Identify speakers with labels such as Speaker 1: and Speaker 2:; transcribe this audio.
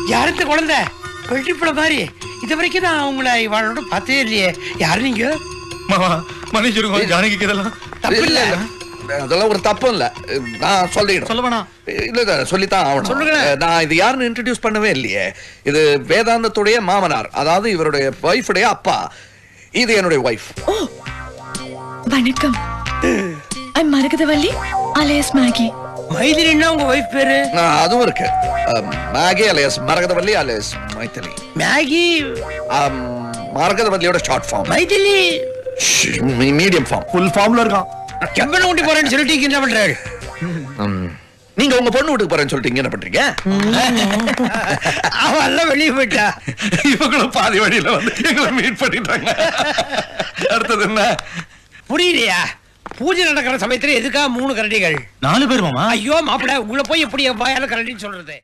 Speaker 1: யார் இந்த குழந்தை வெள்ளிப்பழ மாதிரி இது வரைக்கும் நான் உங்களை இவளோட பார்த்ததே இல்லையே யாரு நீங்க
Speaker 2: மாமா மன்னிச்சிருக்கோம் ஜானகிக்கு இதெல்லாம்
Speaker 1: தப்பு இல்ல
Speaker 3: அதெல்லாம் ஒரு தப்பும் இல்ல நான் சொல்லிடுறேன்
Speaker 2: சொல்ல வேணாம்
Speaker 3: இல்ல இல்ல சொல்லித்தான் ஆகணும்
Speaker 1: சொல்லுங்க.
Speaker 3: நான் இது யாருன்னு இன்ட்ரடியூஸ் பண்ணவே இல்லையே இது வேதாந்தத்துடைய மாமனார் அதாவது இவருடைய ஒய்ஃபுடைய அப்பா இது என்னுடைய ஒய்ஃப்
Speaker 4: ஓ வணக்கம் ஐ மரகதவல்லி அலையஸ் மேகி
Speaker 1: மைதிலின்னா உங்க ஒய்ஃப் பேரு
Speaker 3: அதுவும் இருக்கு ah, Maggie alias Maragathavalli alias Mythili
Speaker 1: Maggie
Speaker 3: um, மரகதவல்லியோட short form
Speaker 1: Mythili
Speaker 3: medium form
Speaker 2: full ஃபார்ம்ல இருக்கான்
Speaker 1: செம்பன ஊட்டி போறேன்னு சொல்லிட்டு இங்க என்ன பண்றாரு
Speaker 3: நீங்க உங்க பொண்ணு வீட்டுக்கு போறேன்னு சொல்லிட்டு இங்க என்ன பண்றீங்க
Speaker 1: அவன் எல்லாம் வெளியே போயிட்டா
Speaker 2: இவங்களும் பாதி வழியில வந்து எங்களை மீட் பண்ணிட்டாங்க அடுத்தது என்ன
Speaker 1: புரியலையா பூஜை நடக்கிற சமயத்துல எதுக்கா மூணு கரண்டிகள்
Speaker 2: நாலு பேர் மாமா
Speaker 1: ஐயோ மாப்பிள்ள உங்களை போய் எப்படி என் வாயால கரண்டின்னு சொல்றது